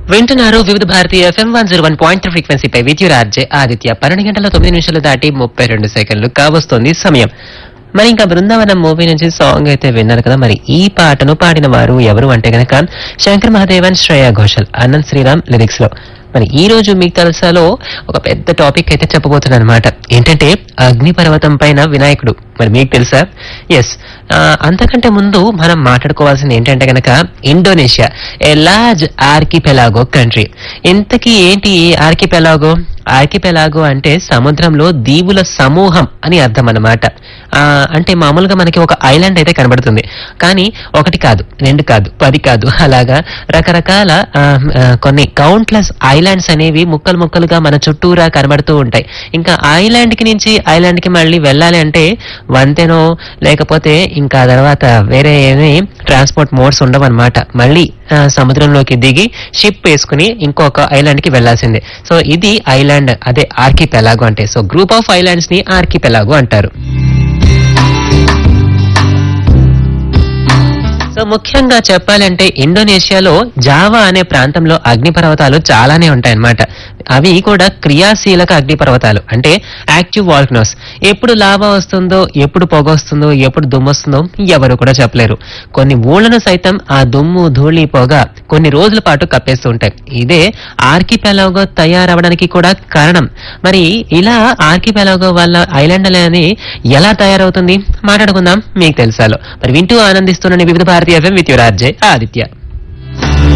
వింటున్నారు వివిధ భారతీయ FM one zero one point ఫ్రీక్వెన్సీపై విద్యురార్జే ఆదిత్య పన్నెండు గంటల తొమ్మిది నిమిషాలు దాటి ముప్పై రెండు సెకండ్లు కావస్తోంది సమయం మరి ఇంకా బృందావనం మూవీ నుంచి సాంగ్ అయితే విన్నారు కదా మరి ఈ పాటను పాడిన వారు ఎవరు అంటే గనక శంకర్ మహాదేవన్ శ్రేయా ఘోషల్ అనంత్ శ్రీరామ్ లిరిక్స్ లో మరి ఈ రోజు మీకు తెలుసాలో ఒక పెద్ద టాపిక్ అయితే చెప్పబోతున్నాను అనమాట ఏంటంటే అగ్నిపర్వతం పైన వినాయకుడు మరి మీకు తెలుసా ఎస్ అంతకంటే ముందు మనం మాట్లాడుకోవాల్సింది ఏంటంటే గనక Indonesia a large archipelago country ఇంతకీ ఏంటి ఆర్కిపెలాగో ఆర్కిపెలాగో అంటే సముద్రంలో దీవుల సమూహం అని అర్థం అన్నమాట ఆ, అంటే మామూలుగా మనకి ఒక ఐలాండ్ అయితే కనబడుతుంది కానీ ఒకటి కాదు రెండు కాదు పది కాదు అలాగా రకరకాల ఆ, ఆ, కొన్ని కౌంట్లెస్ ఐలాండ్స్ అనేవి ముక్కలు ముక్కలుగా మన చుట్టూరా కనబడుతూ ఉంటాయి ఇంకా ఐలాండ్ కి నుంచి ఐలాండ్ కి మళ్ళీ వెళ్ళాలి అంటే వంతెనో లేకపోతే ఇంకా తర్వాత వేరే ఏమీ ట్రాన్స్పోర్ట్ మోడ్స్ ఉండవన్నమాట మళ్ళీ ఆ, సముద్రంలోకి దిగి షిప్ వేసుకుని ఇంకొక ఐలాండ్ కి వెళ్లాల్సిందే సో ఇది ఐలాండ్ అదే ఆర్కిపెలాగో అంటే సో గ్రూప్ ఆఫ్ ఐలాండ్స్ ని ఆర్కిపెలాగో అంటారు సో ముఖ్యంగా చెప్పాలంటే ఇండోనేషియాలో జావా అనే ప్రాంతంలో అగ్నిపర్వతాలు చాలానే ఉంటాయన్నమాట అవి కూడా క్రియాశీలక అగ్నిపర్వతాలు అంటే యాక్టివ్ వాల్కనోస్ ఎప్పుడు లావా వస్తుందో ఎప్పుడు పొగ వస్తుందో ఎప్పుడు దుమ్ము వస్తుందో ఎవరు కూడా చెప్పలేరు కొన్ని ఊళ్ళను సైతం ఆ దుమ్ము ధూళి పొగ కొన్ని రోజుల పాటు కప్పేస్తూ ఉంటాయి ఇదే ఆర్కిపెలాగో తయారవడానికి కూడా కారణం మరి ఇలా ఆర్కిపెలాగో వల్ల ఐలాండ్ అనేది ఎలా తయారవుతుంది మాట్లాడుకుందాం మీకు తెలుసాలో మరి వింటూ ఆనందిస్తున్న వివిధ భారతీయ FM with your RJ Aditya